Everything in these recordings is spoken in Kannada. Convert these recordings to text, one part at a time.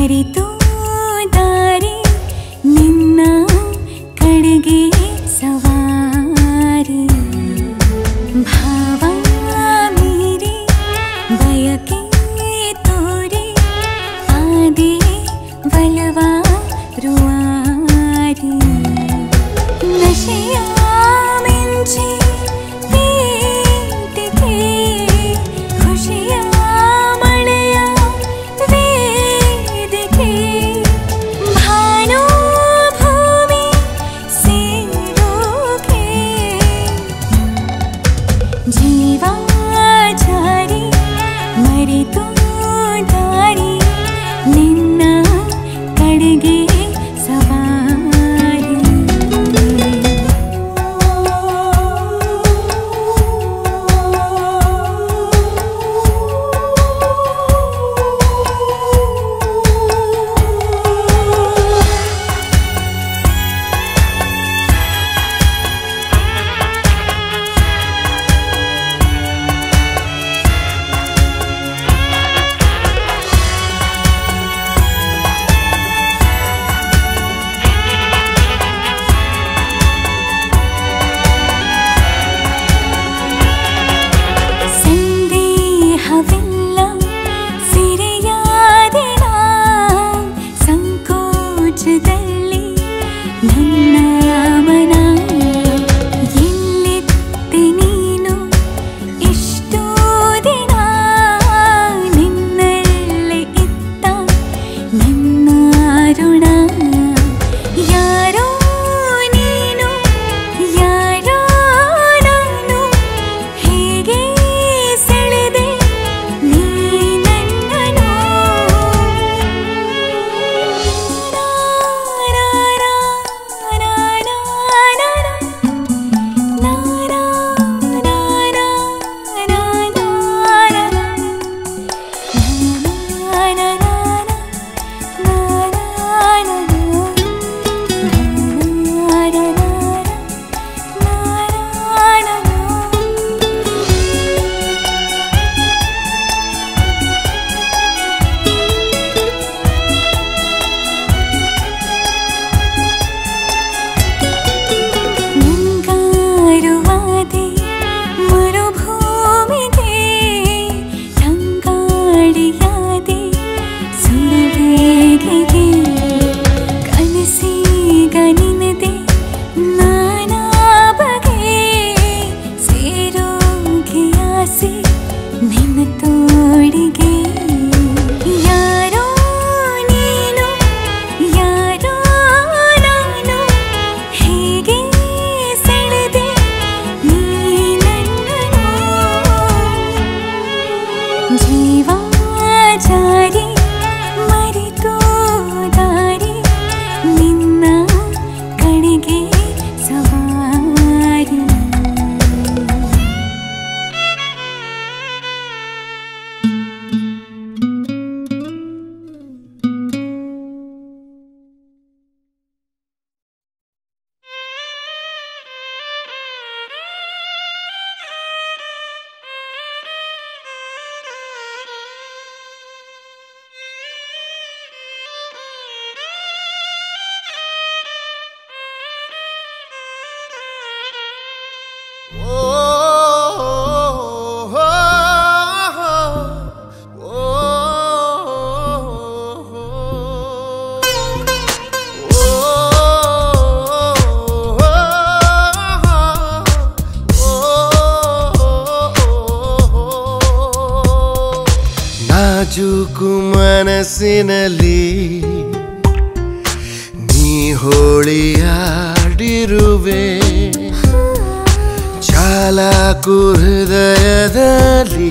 ಮರೆತು ದಾರಿ ನಿನ್ನ ಕಡೆಗೆ ಸವಾರಿ ಭಾವ ಮೀರಿ ಬಯಕೆ ತೋರಿ ಆದಿ ಬಲವ ರುವಾರಿ ನಶೆಯ ಮಿಂಚಿ ಪೀಟಿಗೆ ಖುಷಿಯ ಮಳೆಯ ವೇದಿಕೆ ಭಾನು ಭೂಮಿ ಸೇರೋಕೆ ಜೀವ ಜಾರಿ ಮರೆತು ದಾರಿ ನಿನ್ನ ಕಡೆಗೆ ಸವಾರಿ ಸಂದೇಹವಿಲ್ಲ ಸಿರೆಯಾದಿನ ಸಂಕೋಚದಲ್ಲಿ ನನ್ನ ಮನ ಎಲ್ಲಿತ್ತೆ ನೀನು ಇಷ್ಟು ದಿನ ನಿನ್ನಲ್ಲೇ ಇತ್ತ ನನ್ನ ಋಣ ಯಾರೋ ನೀನು ಯಾರೋ ನಾನು ಹೇಗೆ ಸೆಳೆದೆ ನೀ ನನ್ನನು ಮುಂಗಾರುವಾದೆ ಮರುಭೂಮಿಗೆ ತಂಗಾಳಿಯಾದೆ ಸುರಬೇಗೆಗೆ ಕನಸೀಗ ನಿನದೆ ನಾನಾ ಬಗೆ ಸೇರೋಗೆ ಆಸೆ ನಿನ್ನ ತೋಳಿಗೆ ಯಾರೋ ನೀನು ಯಾರೋ ನಾನು ಹೇಗೆ ಸೆಳೆದೆ ನೀ ನನ್ನನು ಜೀವ ಜಾರಿ ಮರೆತು ದಾರಿ ನಿನ್ನ ಕಡೆಗೆ ಸವಾರಿ ನಾಜೂಕು ಮನಸ್ಸಿನಲ್ಲಿ ನೀ ಹೋಳಿಯಾಡಿರುವೆ ಚಾಲಾಕು ಹೃದಯದಲ್ಲಿ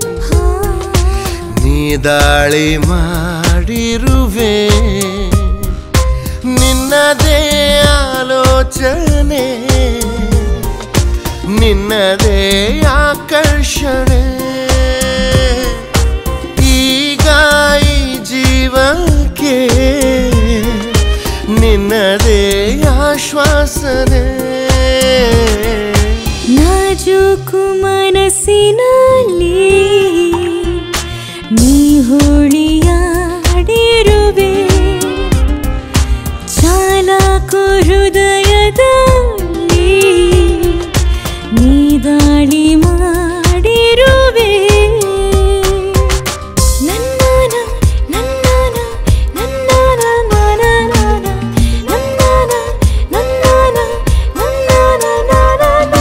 ನೀ ದಾಳಿ ಮಾಡಿರುವೆ ನಿನ್ನದೇ ಆಲೋಚನೆ ನಿನ್ನದೇ ಆಕರ್ಷಣೆ ಈಗ ಈ ಜೀವಕ್ಕೆ ನಿನ್ನದೇ ಆಶ್ವಾಸನೆ ನಾಜೂಕು ಮನಸ್ಸಿನಲ್ಲಿ ನೀ ಹೋಳಿಯಾಡಿರುವೆ ಹೃದಯದಲ್ಲಿ ನೀ ದಾಳಿ ಮಾಡಿರುವೆ ನನ್ನನ ನನ್ನನ ನನ್ನನ ನನ್ನನ ನನ್ನನ ನನ್ನನ ನನ್ನನ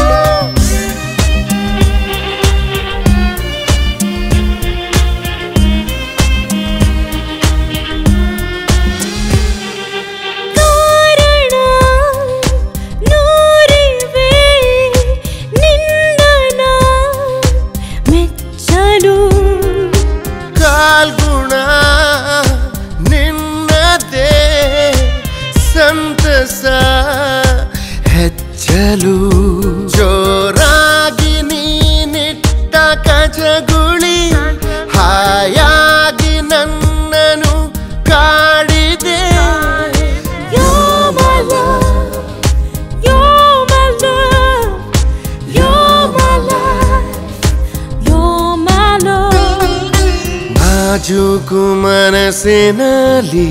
ಕಾರಣ ನೂರಿವೆ ನಿನ್ನನ ಮೆಚ್ಚಲು ಕಾಲ್ಗುಣ ನಿನ್ನದೇ ಸಂತಸ ಹೆಚ್ಚಲು ಜೋರಾಗಿ ನೀನಿಟ್ಟ ಕಜಗುಳಿ ಹಾಯಾಗಿ ನನ್ನನು ಕಾಡಿದೆ You're my love, you're my love, you're my life, you're my love. ನಾಜೂಕು ಮನಸ್ಸಿನಲ್ಲಿ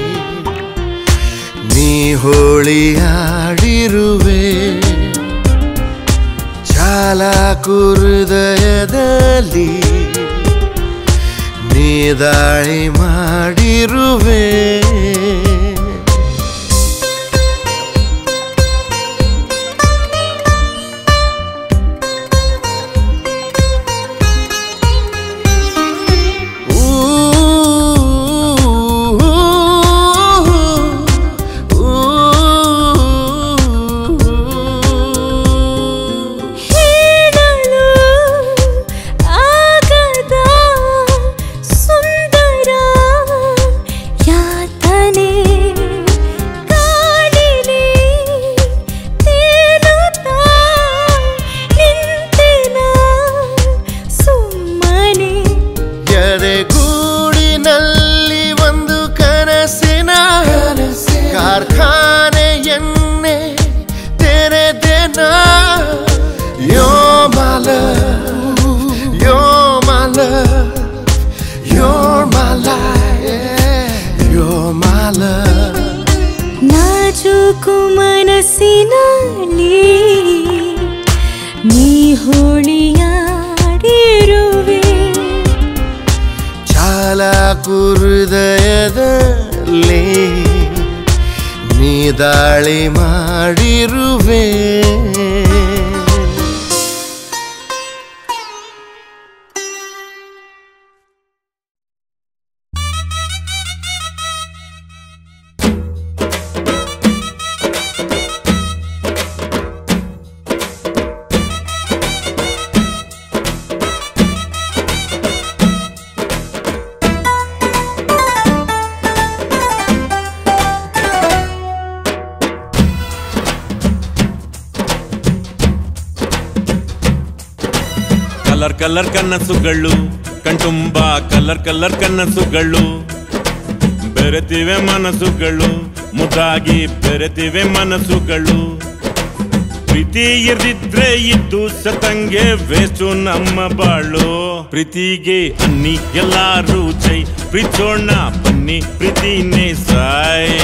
ನೀ ಹೋಳಿಯಾಡಿರುವೆ ಚಾಲಾಕು ಹೃದಯದಲ್ಲಿ ನೀ ದಾಳಿ ಮಾಡಿರುವೆ ಹೇಳಲು ಆಗದ ಸುಂದರ ಯಾತನೆ ಕಾಡಿಲಿ ತೇಲುತ್ತಾ ನಿಂತೆನ ಸುಮ್ಮನೆ ಎದೆಗೂಡಿನಲ್ಲಿ ಒಂದು ಕನಸಿನ ಕಾರ್ಖಾನೆಯನ್ನೇ ತೆರೆದೆನ ಯೋ ಮಾಲ ಯೋ ಮಾಲ ಯೋ ಮಾಲ ಯೋ ಮಾಲ ನಾಜೂಕು ಮನಸ್ಸಿನಲ್ಲಿ ನೀ ಹೋಳಿಯಾಡಿರುವೆ ಚಾಲಾಕು ಹೃದಯದಲ್ಲಿ ನೀ ದಾಳಿ ಮಾಡಿರುವೆ ಕಲರ್ ಕಲರ್ ಕನಸುಗಳು ಕಣ್ತುಂಬ ಕಲರ್ ಕಲರ್ ಕನಸುಗಳು ಬೆರೆತಿವೆ ಮನಸ್ಸುಗಳು ಮುದ್ದಾಗಿ ಬೆರೆತಿವೆ ಮನಸ್ಸುಗಳು ಪ್ರೀತಿ ಇರ್ದಿದ್ರೆ ಇದ್ದು ಸತಂಗೆ ವೇಸ್ಟು ನಮ್ಮ ಬಾಳು ಪ್ರೀತಿಗೆ ಅನ್ನಿ ಎಲ್ಲಾರು ಜೈ ಪ್ರೀತೋಣ ಬನ್ನಿ ಪ್ರೀತಿನೇ ಸಾಯ್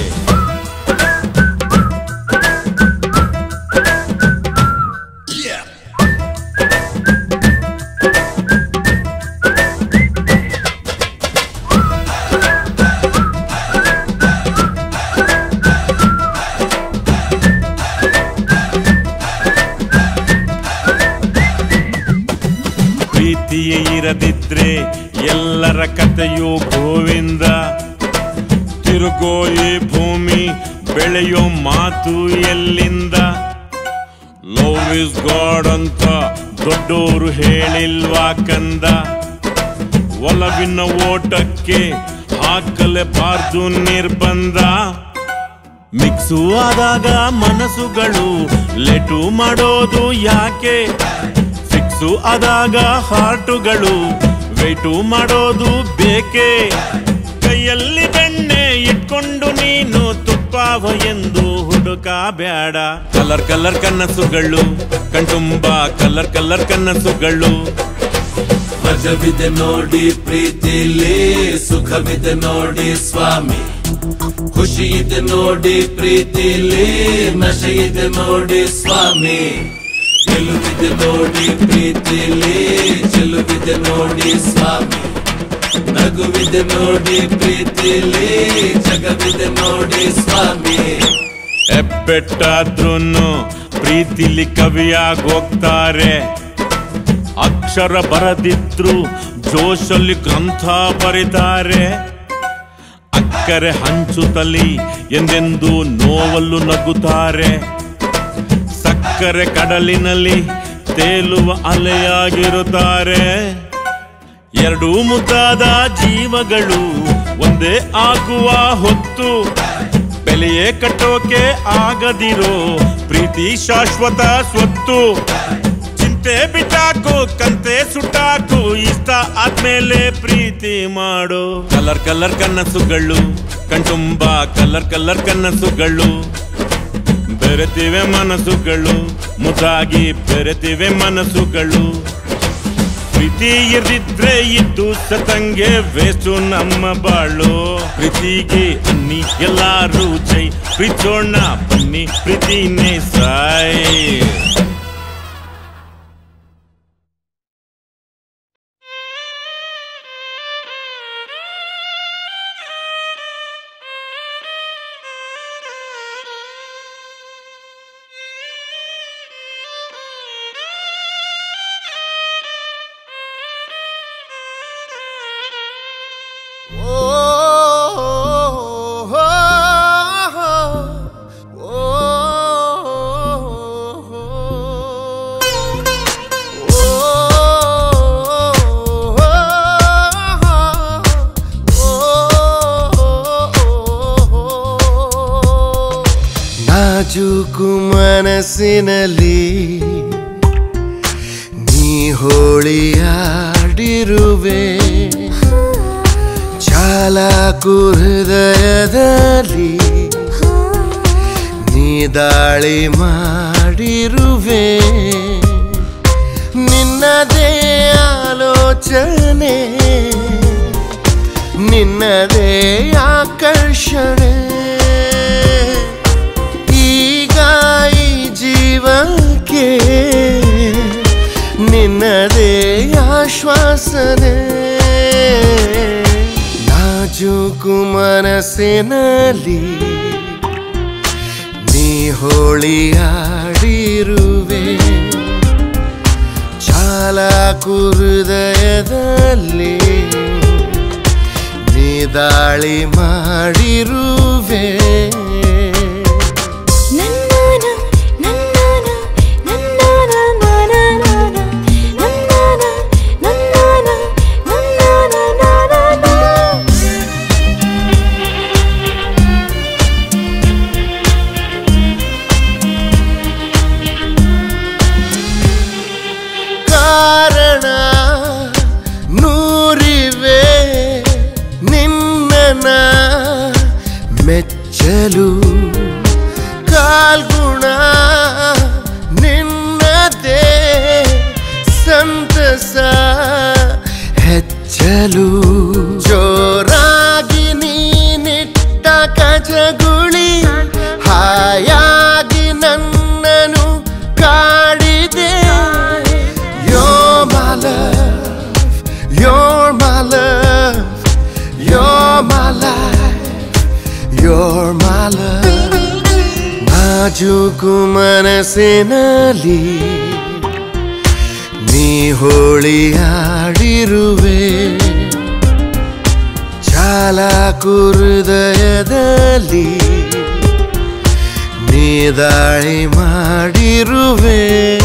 ಪ್ರೀತಿಯೇ ಇರದಿದ್ರೆ ಎಲ್ಲರ ಕಥೆಯು ಗೋವಿಂದ ತಿರುಗೋ ಈ ಭೂಮಿ ಬೆಳೆಯೋ ಮಾತು ಎಲ್ಲಿಂದ ಲವ್ ಇಸ್ ಗಾಡ್ ಅಂತ ದೊಡ್ಡೋರು ಹೇಳಿಲ್ವಾ ಕಂದ ಒಲವಿನ ಓಟಕ್ಕೆ ಹಾಕಲೇಬಾರ್ದು ನಿರ್ಬಂಧ ಮಿಕ್ಸು ಆದಾಗ ಮನಸ್ಸುಗಳು ಲೆಟು ಮಾಡೋದು ಯಾಕೆ ಫಿಕ್ಸು ಆದಾಗ ಹಾರ್ಟುಗಳು ವೆಯ್ಟು ಮಾಡೋದು ಬೇಕೆ ಕೈಯಲ್ಲಿ ಬೆಣ್ಣೆ ಇಟ್ಕೊಂಡು ನೀನು ತುಪ್ಪಾವ ಎಂದು ಹುಡುಕ ಬೇಡ ಕಲರ್ ಕಲರ್ ಕನಸುಗಳು ಕಣ್ತುಂಬ ಕಲರ್ ಕಲರ್ ಕನಸುಗಳು ಮಜವಿದೆ ನೋಡಿ ಪ್ರೀತಿಲಿ ಸುಖವಿದೆ ನೋಡಿ ಸ್ವಾಮಿ ಖುಷಿ ಇದೆ ನೋಡಿ ಪ್ರೀತಿಲಿ ನಶೆ ಇದೆ ನೋಡಿ ಸ್ವಾಮಿ ಗೆಲುವಿದೆ ನೋಡಿ ಪ್ರೀತಿಲಿ ಚೆಲುವಿದೆ ನೋಡಿ ಸ್ವಾಮಿ ನಗುವಿದೆ ನೋಡಿ ಪ್ರೀತಿಲಿ ಜಗವಿದೆ ನೋಡಿ ಸ್ವಾಮಿ ಹೆಬ್ಬೆಟ್ಟಾದ್ರೂ ಪ್ರೀತಿಲಿ ಕವಿಯಾಗಿ ಹೋಗ್ತಾರೆ ಅಕ್ಷರ ಬರದಿದ್ರು ಜೋಶಲ್ಲಿ ಗ್ರಂಥ ಬರೀತಾರೆ ಅಕ್ಕರೆ ಹಂಚುತ್ತಲಿ ಎಂದೆಂದು ನೋವಲ್ಲೂ ನಗುತ್ತಾರೆ ಸಕ್ಕರೆ ಕಡಲಿನಲ್ಲಿ ತೇಲುವ ಅಲೆಯಾಗಿರುತ್ತಾರೆ ಎರಡು ಮುದ್ದಾದ ಜೀವಗಳು ಒಂದೇ ಆಗುವ ಹೊತ್ತು ಬೆಲೆಯೇ ಕಟ್ಟೋಕೆ ಆಗದಿರೋ ಪ್ರೀತಿ ಶಾಶ್ವತ ಸ್ವತ್ತು ಚಿಂತೆ ಬಿಟ್ಟಾಕು ಕಂತೆ ಸುಟ್ಟಾಕು ಇಷ್ಟ ಆದ್ಮೇಲೆ ಪ್ರೀತಿ ಮಾಡು ಕಲರ್ ಕಲರ್ ಕನಸುಗಳು ಕಣ್ತುಂಬ ಕಲರ್ ಕಲರ್ ಕನಸುಗಳು ಬೆರೆತಿವೆ ಮನಸ್ಸುಗಳು ಮುದ್ದಾಗಿ ಬೆರೆತಿವೆ ಮನಸ್ಸುಗಳು ಪ್ರೀತಿ ಇರಿದ್ರೆ ಇದ್ದು ಸತಂಗೆ ವೇಸ್ಟು ನಮ್ಮ ಬಾಳು ಪ್ರೀತಿಗೆ ಅನ್ನಿ ಎಲ್ಲಾರು ಜೈ ಪ್ರೀತೋಣ ಬನ್ನಿ ಪ್ರೀತಿನೇ ಸಾಯ್ ನಾಜೂಕು ಮನಸ್ಸಿನಲ್ಲಿ ನೀ ಹೋಳಿಯಾಡಿರುವೆ ಚಾಲಾಕು ಹೃದಯದಲ್ಲಿ ನೀ ದಾಳಿ ಮಾಡಿರುವೆ ನಿನ್ನದೇ ಆಲೋಚನೆ ನಿನ್ನದೇ ಆಕರ್ಷಣೆ ಈಗ ಈ ಜೀವಕ್ಕೆ ನಿನ್ನದೇ ಆಶ್ವಾಸನೆ ನಾಜೂಕು ಮನಸ್ಸಿನಲ್ಲಿ ನೀ ಹೋಳಿಯಾಡಿರುವೆ ಚಾಲಾಕು ಹೃದಯದಲ್ಲಿ ನೀ ದಾಳಿ ಮಾಡಿರುವೆ ನನ್ನಾನ ನನ್ನಾನ ನನ್ನಾನ ನಾನಾನ ನನ್ನಾನ ನನ್ನಾನ ನನ್ನಾನ ನಾನಾನ ಕಾರಣ ನೂರಿವೆ ನಿನ್ನ ಮೆಚ್ಚಲು ಕಾಲ್ಗುಣ ನಿನ್ನದೇ ಸಂತಸ ಹೆಚ್ಚಲು ಜೋರಾಗಿ ನೀನಿಟ್ಟ ಕಜಗುಳಿ ಹಾಯಾಗಿ ನನ್ನನು ಕಾಡಿದೆ You're my love, you're my love, you're my life, you're my love. ನಾಜೂಕು ಮನಸ್ಸಿನಲ್ಲಿ ನೀ ಹೋಳಿಯಾಡಿರುವೆ ಚಾಲಾಕು ಹೃದಯದಲ್ಲಿ ನೀ ದಾಳಿ ಮಾಡಿರುವೆ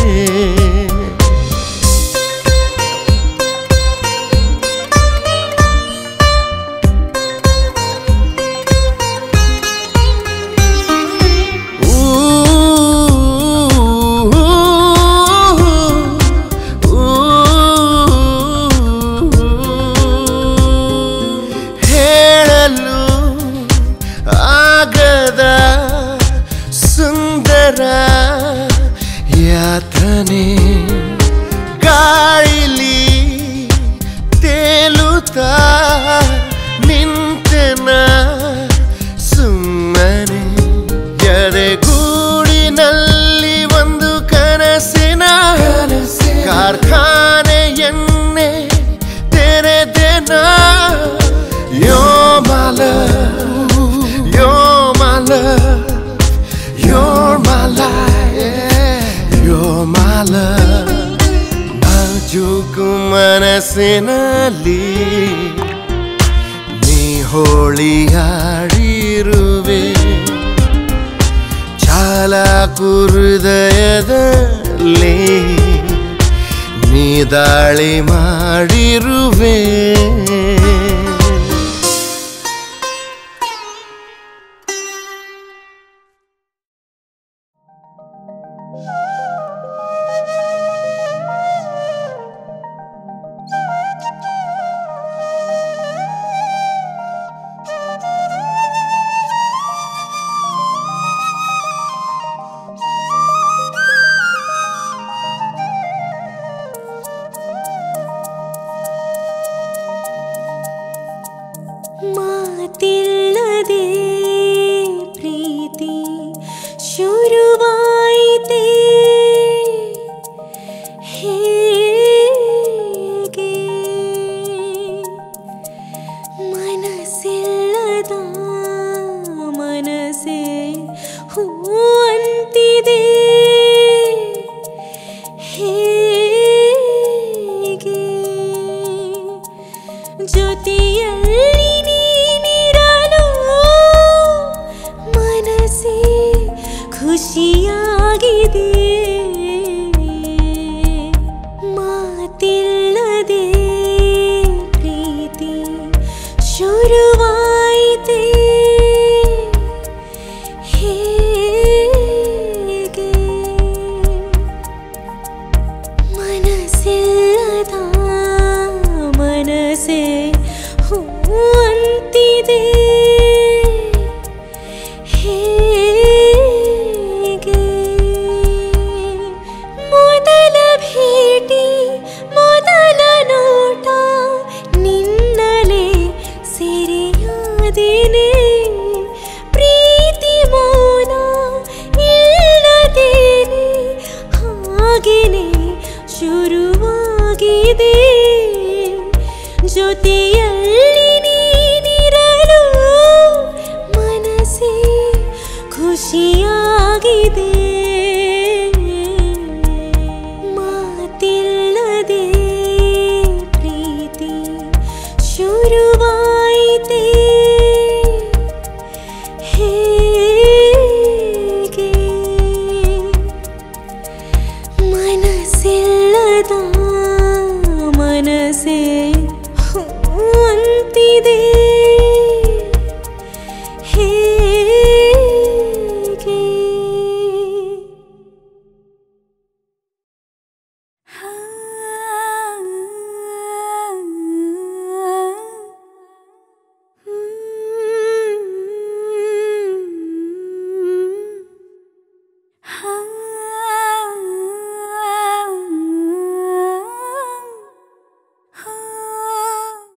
ಹೇಳಲು ಆಗದ ಸುಂದರ ಯಾತನೆ ಗಾಳಿಲಿ ತೇಲುತ್ತಾ ನಿಂತೆನ ಮನಸ್ಸಿನಲ್ಲಿ ನೀ ಹೋಳಿಯಾಡಿರುವೆ ಚಾಲಾಕು ಹೃದಯದಲ್ಲಿ ನೀ ದಾಳಿ ಮಾಡಿರುವೆ ಮಾತಿಲ್ಲದೆ ಪ್ರೀತಿ ಶುರುವಾಯಿತೆ ಹೇಗೆ ಮನಸ್ಸಿಲ್ಲದ ಮನಸ್ಸೇ ಹೂ ಅಂತಿದೆ ಹೇಗೆ ಜೊತೆಯಲ್ಲಿ ನೀನಿರಲು ಮನಸ್ಸೇ ಖುಷಿಯಾಗಿದೆ ಮಾತಿಲ್ಲದೆ ಪ್ರೀತಿ ಶುರುವಾಯಿತೆ ಹೇಗೆ ಮನಸ್ಸಿಲ್ಲದ ಮನಸ್ಸೇ ಹೂ ಅಂತಿದೆ ಹೇಗೆ ಮೊದಲ ಭೇಟಿ ಮೊದಲ ನೋಟ ನಿನ್ನಲೇ ಸೆರೆಯಾದೇನೆ ಪ್ರೀತಿ ಮೌನ ಇಲ್ಲದೇನೆ ಹಾಗೇನೆ ಶುರುವಾಗಿದೆ ಜೊತೆಯಲ್ಲಿ ನೀನಿರಲು ಮನಸ್ಸೇ ಖುಷಿಯಾಗಿದೆ ಮಾತಿಲ್ಲದೆ ಪ್ರೀತಿ ಶುರುವಾಯಿತೆ ಹೇಗೆ ಮನಸ್ಸಿಲ್ಲದ ಮನಸ್ಸೇ ಹೂ ಅಂತಿದೆ